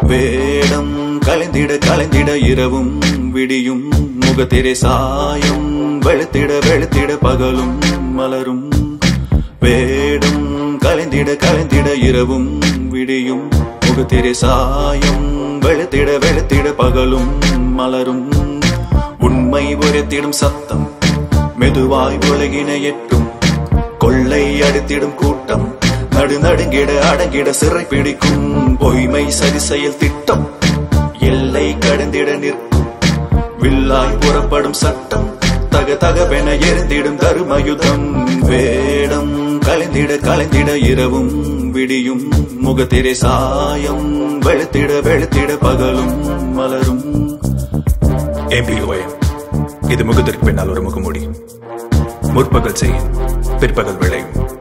வேடம் கலைந்திட கலைந்திட இரவும் விடியும் முகத்திரை சாயம் வெளுத்திட வெளுத்திட பகலும் மலரும் வேடம் கலைந்திட கலைந்திட இரவும் விடியும் முகத்திரை சாயம் வெளுத்திட வெளுத்திட பகலும் மலரும் உண்மை உரைத்திடும் சத்தம் மெதுவாய் உலகினை எட்டும் கொள்ளை அடித்திடும் கூட்டம் நடு நடுங்கிட அடங்கிட சிறை பிடிக்கும் பொய்மை சரி செயல் திட்டம் எல்லை கடந்திட நிற்கும் வில்லாய் புறப்படும் சட்டம் தக தகவென எரிந்திடும் தருமயுதம் வேடம் கலைந்திட கலைந்திட இரவும் விடியும் முகத்திரை சாயம் வெளுத்திட வெளுத்திட பகலும் மலரும் ஏபிஓஎம் இது முகத்திற்கு பின்னால் ஒரு முகமூடி முற்பகல் செய்யும் பிற்பகல் விளையும்